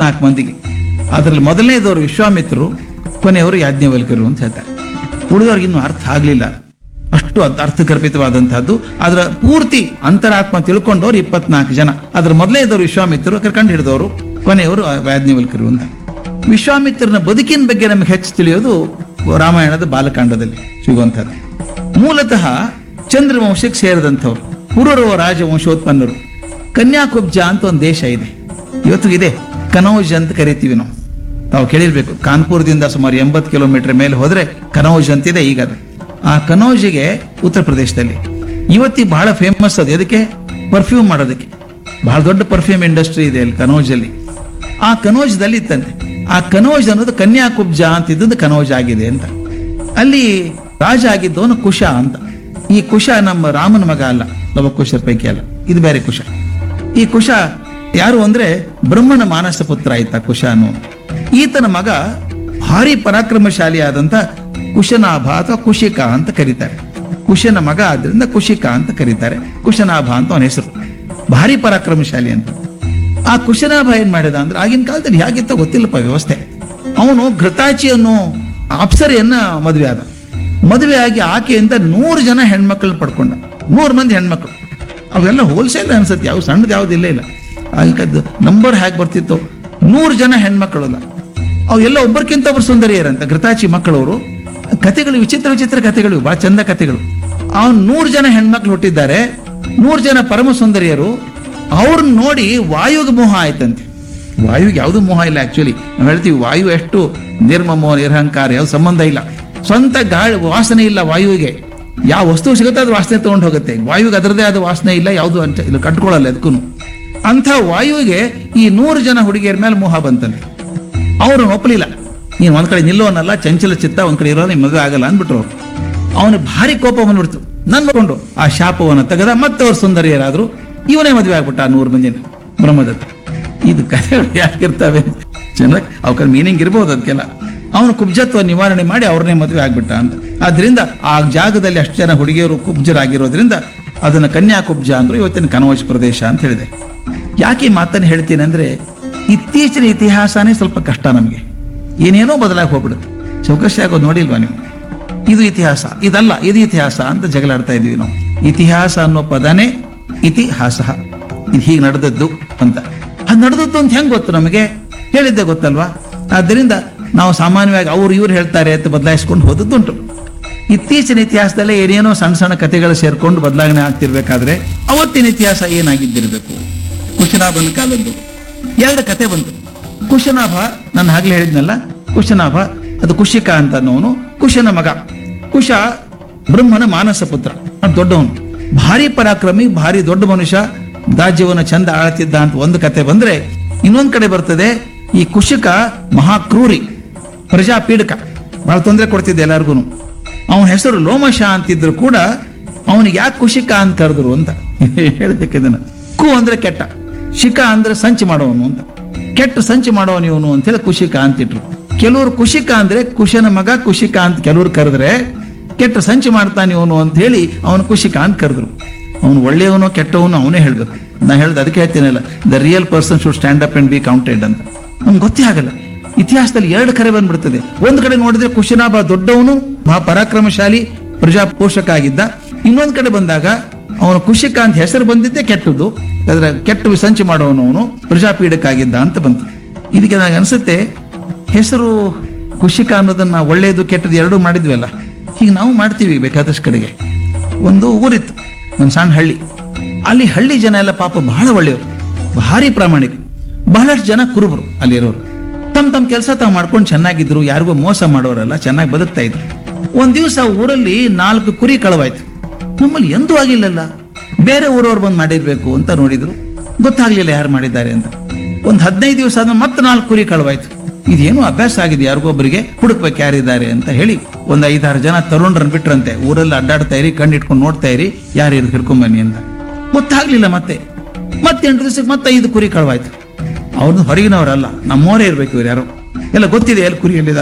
ಇಪ್ಪತ್ನಾಲ್ಕು ಮಂದಿಗೆ ಅದರಲ್ಲಿ ಮೊದಲನೇದವರು ವಿಶ್ವಾಮಿತ್ರರು ಕೊನೆಯವರು ಯಾಜ್ಞವಲ್ಕರು ಅಂತ ಹೇಳ್ತಾರೆ ಉಳಿದವ್ರಿಗೆ ಇನ್ನೂ ಅರ್ಥ ಆಗ್ಲಿಲ್ಲ ಅಷ್ಟು ಅರ್ಥ- ಅರ್ಥಗರ್ಭಿತವಾದಂತಹದ್ದು ಅದರ ಪೂರ್ತಿ ಅಂತರಾತ್ಮ ತಿಳ್ಕೊಂಡವ್ರು ಇಪ್ಪತ್ನಾಲ್ಕು ಜನ ಅದರ ಮೊದಲನೇದವರು ವಿಶ್ವಾಮಿತ್ರರು ಕರ್ಕೊಂಡು ಹಿಡಿದವರು ಕೊನೆಯವರು ಯಾಜ್ಞವಲ್ಕರು ಅಂತ ವಿಶ್ವಾಮಿತ್ರನ ಬದುಕಿನ ಬಗ್ಗೆ ನಮಗೆ ಹೆಚ್ಚು ತಿಳಿಯೋದು ರಾಮಾಯಣದ ಬಾಲಕಾಂಡದಲ್ಲಿ ಸಿಗುವಂಥದ್ದು ಮೂಲತಃ ಚಂದ್ರವಂಶಕ್ಕೆ ಸೇರಿದಂಥವ್ರು ಪುರರುವ ರಾಜವಂಶೋತ್ಪನ್ನರು ಕನ್ಯಾಕುಬ್ಜ ಅಂತ ಒಂದು ದೇಶ ಇದೆ ಇವತ್ತು ಇದೆ ಕನೌಜ್ ಅಂತ ಕರಿತೀವಿ ನಾವು ತಾವು ಕೇಳಿರ್ಬೇಕು ಕಾನ್ಪುರದಿಂದ ಸುಮಾರು ಎಂಬತ್ತು ಕಿಲೋಮೀಟರ್ ಮೇಲೆ ಹೋದ್ರೆ ಕನೌಜ್ ಅಂತಿದೆ ಈಗ ಅದು ಆ ಕನೌಜಿಗೆ ಉತ್ತರ ಪ್ರದೇಶದಲ್ಲಿ ಇವತ್ತಿ ಬಹಳ ಫೇಮಸ್ ಅದು ಅದಕ್ಕೆ ಪರ್ಫ್ಯೂಮ್ ಮಾಡೋದಕ್ಕೆ ಬಹಳ ದೊಡ್ಡ ಪರ್ಫ್ಯೂಮ್ ಇಂಡಸ್ಟ್ರಿ ಇದೆ ಅಲ್ಲಿ ಕನೌಜಲ್ಲಿ ಆ ಕನೋಜ್ದಲ್ಲಿ ಇತ್ತಂತೆ ಆ ಕನೋಜ್ ಅನ್ನೋದು ಕನ್ಯಾಕುಬ್ಜ ಅಂತ ಇದ್ದದ್ದು ಕನೋಜ್ ಆಗಿದೆ ಅಂತ ಅಲ್ಲಿ ರಾಜ ಆಗಿದ್ದವನು ಕುಶ ಅಂತ ಈ ಕುಶ ನಮ್ಮ ರಾಮನ ಮಗ ಅಲ್ಲ ಲವಕುಶರ ಪೈಕಿ ಅಲ್ಲ ಇದು ಬೇರೆ ಕುಶ ಈ ಕುಶ ಯಾರು ಅಂದ್ರೆ ಬ್ರಹ್ಮನ ಮಾನಸ ಪುತ್ರ ಆಯ್ತ ಕುಶ ಅನ್ನೋ ಈತನ ಮಗ ಭಾರಿ ಪರಾಕ್ರಮಶಾಲಿ ಆದಂತ ಕುಶನಾಭ ಅಥವಾ ಕುಶಿಕ ಅಂತ ಕರೀತಾರೆ ಕುಶನ ಮಗ ಆದ್ರಿಂದ ಕುಶಿಕ ಅಂತ ಕರೀತಾರೆ ಕುಶನಾಭ ಅಂತ ಅವನ ಹೆಸರು ಭಾರಿ ಪರಾಕ್ರಮಶಾಲಿ ಅಂತ ಆ ಕುಶನಾಭ ಏನ್ ಮಾಡಿದ ಅಂದ್ರೆ ಆಗಿನ ಕಾಲದಲ್ಲಿ ಹೇಗಿತ್ತ ಗೊತ್ತಿಲ್ಲಪ್ಪ ವ್ಯವಸ್ಥೆ ಅವನು ಘೃತಾಚಿ ಅನ್ನೋ ಅಪ್ಸರೆಯನ್ನ ಮದುವೆ ಆದ ಮದುವೆ ಆಗಿ ಆಕೆಯಿಂದ ನೂರು ಜನ ಹೆಣ್ಮಕ್ಳನ್ನ ಪಡ್ಕೊಂಡ ನೂರು ಮಂದಿ ಹೆಣ್ಮಕ್ಳು ಅವೆಲ್ಲ ಹೋಲ್ಸೇಲ್ ಅನ್ಸುತ್ತೆ ಯಾವ ಸಣ್ಣದು ಯಾವ್ದು ಇಲ್ಲ ಇಲ್ಲ ಅದಕ್ಕದ್ದು ನಂಬರ್ ಹೇಗೆ ಬರ್ತಿತ್ತು ನೂರು ಜನ ಹೆಣ್ಮಕ್ಳಲ್ಲ ಅವು ಎಲ್ಲ ಒಬ್ಬರಿಗಿಂತ ಒಬ್ರು ಸುಂದರಿಯರಂತ ಘೃತಾಚಿ ಮಕ್ಕಳವರು ಕತೆಗಳು ವಿಚಿತ್ರ ವಿಚಿತ್ರ ಕತೆಗಳು ಬಹಳ ಚಂದ ಕತೆಗಳು ಅವನ್ ನೂರು ಜನ ಹೆಣ್ಮಕ್ಳು ಹುಟ್ಟಿದ್ದಾರೆ ನೂರು ಜನ ಪರಮ ಸುಂದರಿಯರು ಅವ್ರನ್ನ ನೋಡಿ ವಾಯುಗೆ ಮೋಹ ಆಯ್ತಂತೆ ವಾಯುವಿಗೆ ಯಾವುದು ಮೋಹ ಇಲ್ಲ ಆಕ್ಚುಲಿ ನಾವು ಹೇಳ್ತೀವಿ ವಾಯು ಎಷ್ಟು ನಿರ್ಮಮೋ ನಿರಹಂಕಾರ ಯಾವ ಸಂಬಂಧ ಇಲ್ಲ ಸ್ವಂತ ಗಾಳಿ ವಾಸನೆ ಇಲ್ಲ ವಾಯುವಿಗೆ ಯಾವ ವಸ್ತು ಸಿಗುತ್ತೆ ಅದು ವಾಸನೆ ತಗೊಂಡು ಹೋಗುತ್ತೆ ವಾಯುವಿಗೆ ಅದರದೇ ಆದ ವಾಸನೆ ಇಲ್ಲ ಯಾವುದು ಅಂತ ಇಲ್ಲ ಕಟ್ಕೊಳ್ಳಲ್ಲ ಅದಕ್ಕೂ ಅಂಥ ವಾಯುವಿಗೆ ಈ ನೂರು ಜನ ಹುಡುಗಿಯರ ಮೇಲೆ ಮೋಹ ಬಂತಂತೆ ಅವರು ಒಪ್ಪಲಿಲ್ಲ ನೀನು ಒಂದ್ ಕಡೆ ನಿಲ್ಲೋನಲ್ಲ ಚಂಚಲ ಚಿತ್ತ ಒಂದ್ ಕಡೆ ಇರೋನ ಮದುವೆ ಆಗಲ್ಲ ಅಂದ್ಬಿಟ್ರು ಅವ್ರು ಅವನು ಭಾರಿ ಕೋಪ ಬಂದ್ಬಿಡ್ತು ನನ್ಕೊಂಡು ಆ ಶಾಪವನ್ನು ತೆಗೆದ ಮತ್ತೆ ಅವ್ರು ಸುಂದರಿಯರಾದ್ರು ಇವನೇ ಮದುವೆ ಆಗ್ಬಿಟ್ಟ ಆ ನೂರು ಮಂದಿನ ಬ್ರಹ್ಮದತ್ತ ಇದು ಕಥೆಗಳು ಯಾಕಿರ್ತವೆ ಚೆನ್ನಾಗಿ ಅವಕ್ಕೆ ಮೀನಿಂಗ್ ಇರ್ಬೋದು ಅದಕ್ಕೆಲ್ಲ ಅವನು ಕುಬ್ಜತ್ವ ನಿವಾರಣೆ ಮಾಡಿ ಅವ್ರನ್ನೇ ಮದುವೆ ಆಗ್ಬಿಟ್ಟ ಅಂತ ಆದ್ರಿಂದ ಆ ಜಾಗದಲ್ಲಿ ಅಷ್ಟು ಜನ ಹುಡುಗಿಯರು ಕುಬ್ಜರಾಗಿರೋದ್ರಿಂದ ಅದನ್ನ ಕನ್ಯಾ ಕುಬ್ಜ ಅಂದ್ರು ಇವತ್ತಿನ ಕನವಜ್ ಪ್ರದೇಶ ಅಂತ ಹೇಳಿದೆ ಯಾಕೆ ಈ ಮಾತನ್ನು ಹೇಳ್ತೀನಿ ಅಂದ್ರೆ ಇತ್ತೀಚಿನ ಇತಿಹಾಸನೇ ಸ್ವಲ್ಪ ಕಷ್ಟ ನಮಗೆ ಏನೇನೋ ಬದಲಾಗಿ ಹೋಗ್ಬಿಡುತ್ತೆ ಚೌಕಶಿ ಆಗೋದು ನೋಡಿಲ್ವಾ ನೀವು ಇದು ಇತಿಹಾಸ ಇದಲ್ಲ ಇದು ಇತಿಹಾಸ ಅಂತ ಜಗಳಾಡ್ತಾ ಇದೀವಿ ನಾವು ಇತಿಹಾಸ ಅನ್ನೋ ಪದನೇ ಇತಿಹಾಸ ಇದು ಹೀಗೆ ನಡೆದದ್ದು ಅಂತ ಅದು ನಡೆದದ್ದು ಅಂತ ಹೆಂಗ್ ಗೊತ್ತು ನಮಗೆ ಹೇಳಿದ್ದೆ ಗೊತ್ತಲ್ವಾ ಆದ್ದರಿಂದ ನಾವು ಸಾಮಾನ್ಯವಾಗಿ ಅವ್ರು ಇವ್ರು ಹೇಳ್ತಾರೆ ಅಂತ ಬದಲಾಯಿಸ್ಕೊಂಡು ಹೋದದ್ದುಂಟು ಇತ್ತೀಚಿನ ಇತಿಹಾಸದಲ್ಲೇ ಏನೇನೋ ಸಣ್ಣ ಸಣ್ಣ ಕಥೆಗಳು ಸೇರ್ಕೊಂಡು ಬದಲಾವಣೆ ಆಗ್ತಿರ್ಬೇಕಾದ್ರೆ ಅವತ್ತಿನ ಇತಿಹಾಸ ಏನಾಗಿದ್ದಿರಬೇಕು ಕುಶನಾಭನ ಕಾಲದ್ದು ಎರಡು ಕತೆ ಬಂತು ಕುಶನಾಭ ನಾನು ಆಗ್ಲೇ ಹೇಳಿದ್ನಲ್ಲ ಕುಶನಾಭ ಅದು ಕುಶಿಕ ಅಂತ ಅನ್ನೋನು ಕುಶನ ಮಗ ಕುಶ ಬ್ರಹ್ಮನ ಮಾನಸ ಪುತ್ರ ಅವ್ನು ದೊಡ್ಡವನು ಭಾರಿ ಪರಾಕ್ರಮಿ ಭಾರಿ ದೊಡ್ಡ ಮನುಷ್ಯ ರಾಜ್ಯವನ್ನು ಚಂದ ಆಳ್ತಿದ್ದ ಅಂತ ಒಂದು ಕತೆ ಬಂದ್ರೆ ಇನ್ನೊಂದ್ ಕಡೆ ಬರ್ತದೆ ಈ ಕುಶಿಕ ಮಹಾಕ್ರೂರಿ ಪ್ರಜಾಪೀಡಕ ಬಹಳ ತೊಂದರೆ ಕೊಡ್ತಿದ್ದೆ ಎಲ್ಲಾರ್ಗು ಅವನ ಹೆಸರು ಲೋಮಶ ಅಂತಿದ್ರು ಕೂಡ ಅವನಿಗೆ ಯಾಕೆ ಕುಶಿಕ ಅಂತ ಕರೆದ್ರು ಅಂತ ಹೇಳ್ಬೇಕಿದನ್ನ ಕು ಅಂದ್ರೆ ಕೆಟ್ಟ ಶಿಕ ಅಂದ್ರೆ ಸಂಚು ಮಾಡೋನು ಅಂತ ಕೆಟ್ಟ ಸಂಚು ಮಾಡೋನು ಇವನು ಅಂತ ಹೇಳಿ ಕುಶಿಕ ಅಂತಿಟ್ರು ಕೆಲವರು ಕುಶಿಕ ಅಂದ್ರೆ ಕುಶನ ಮಗ ಕುಶಿಕ ಅಂತ ಕೆಲವ್ರು ಕರೆದ್ರೆ ಕೆಟ್ಟ ಸಂಚು ಮಾಡ್ತಾನೆ ಇವನು ಅಂತ ಹೇಳಿ ಅವನು ಕುಶಿಕ ಅಂತ ಕರೆದ್ರು ಅವನು ಒಳ್ಳೆಯವನು ಕೆಟ್ಟವನು ಅವನೇ ಹೇಳ್ಬೇಕು ನಾ ಹೇಳ್ದೆ ಅದಕ್ಕೆ ಹೇಳ್ತೀನಲ್ಲ the real person should stand up and be counted ಅಂತ ನಮ್ಗೆ ಗೊತ್ತೇ ಆಗಲ್ಲ ಇತಿಹಾಸದಲ್ಲಿ ಎರಡು ಕರೆ ಬಂದ್ಬಿಡ್ತದೆ ಒಂದು ಕಡೆ ನೋಡಿದ್ರೆ ಕುಶನಾಭ ದೊಡ್ಡವನು ಮಹಾ ಪರಾಕ್ರಮಶಾಲಿ ಪ್ರಜಾ ಪೋಷಕ ಆಗಿದ್ದ ಇನ್ನೊಂದ್ ಕಡೆ ಬಂದಾಗ ಅವನು ಕುಶಿಕ ಅಂತ ಹೆಸರು ಬಂದಿದ್ದೆ ಕೆಟ್ಟದ್ದು ಅದರ ಕೆಟ್ಟ ಸಂಚು ಮಾಡೋನು ಅವನು ಪ್ರಜಾಪೀಡಕ ಆಗಿದ್ದ ಅಂತ ಬಂತು ಇದಕ್ಕೆ ನನಗೆ ಅನ್ಸುತ್ತೆ ಹೆಸರು ಕುಶಿಕ ಅನ್ನೋದನ್ನ ಒಳ್ಳೆಯದು ಕೆಟ್ಟದ್ದು ಎರಡೂ ಮಾಡಿದ್ವಲ್ಲ ಹೀಗೆ ನಾವು ಮಾಡ್ತೀವಿ ಬೇಕಾದಷ್ಟು ಕಡೆಗೆ ಒಂದು ಊರಿತ್ತು ಒಂದು ಸಣ್ಣ ಹಳ್ಳಿ ಅಲ್ಲಿ ಹಳ್ಳಿ ಜನ ಎಲ್ಲ ಪಾಪ ಬಹಳ ಒಳ್ಳೆಯವರು ಭಾರಿ ಪ್ರಾಮಾಣಿಕ ಬಹಳಷ್ಟು ಜನ ಕುರುಬರು ಅಲ್ಲಿರೋರು ತಮ್ಮ ತಮ್ಮ ಕೆಲಸ ತಾವು ಮಾಡ್ಕೊಂಡು ಚೆನ್ನಾಗಿದ್ರು ಯಾರಿಗೂ ಮೋಸ ಮಾಡೋರಲ್ಲ ಚೆನ್ನಾಗಿ ಬದುಕ್ತಾ ಇದ್ರು ಒಂದ್ ದಿವಸ ಊರಲ್ಲಿ ನಾಲ್ಕು ಕುರಿ ಕಳವಾಯ್ತು ನಮ್ಮಲ್ಲಿ ಎಂದೂ ಆಗಿಲ್ಲಲ್ಲ ಬೇರೆ ಊರವ್ರು ಬಂದು ಮಾಡಿರ್ಬೇಕು ಅಂತ ನೋಡಿದ್ರು ಗೊತ್ತಾಗ್ಲಿಲ್ಲ ಯಾರು ಮಾಡಿದ್ದಾರೆ ಅಂತ ಒಂದ್ ಹದಿನೈದು ದಿವಸ ಆದ್ಮೇಲೆ ಮತ್ತೆ ನಾಲ್ಕು ಕುರಿ ಕಳವಾಯ್ತು ಇದೇನು ಅಭ್ಯಾಸ ಆಗಿದೆ ಯಾರಿಗೊಬ್ಬರಿಗೆ ಹುಡುಕ್ಬೇಕು ಯಾರಿದ್ದಾರೆ ಅಂತ ಹೇಳಿ ಒಂದ್ ಐದಾರು ಜನ ತರುಣರನ್ನ ಬಿಟ್ರಂತೆ ಊರಲ್ಲಿ ಅಡ್ಡಾಡ್ತಾ ಇರಿ ಕಣ್ಣಿಟ್ಕೊಂಡು ನೋಡ್ತಾ ಇರಿ ಯಾರು ಇದ್ ಹಿಡ್ಕೊಂಬನ್ನಿ ಅಂತ ಗೊತ್ತಾಗ್ಲಿಲ್ಲ ಮತ್ತೆ ಮತ್ತೆ ಎಂಟು ದಿವಸಕ್ಕೆ ಮತ್ತೆ ಐದು ಕುರಿ ಕಳವಾಯ್ತು ಅವ್ರದ್ದು ಹೊರಗಿನವರಲ್ಲ ನಮ್ಮವರೇ ಇರ್ಬೇಕು ಇವ್ರು ಯಾರು ಎಲ್ಲ ಗೊತ್ತಿದೆ ಎಲ್ಲಿ ಕುರಿ ಎಲ್ಲಿದೆ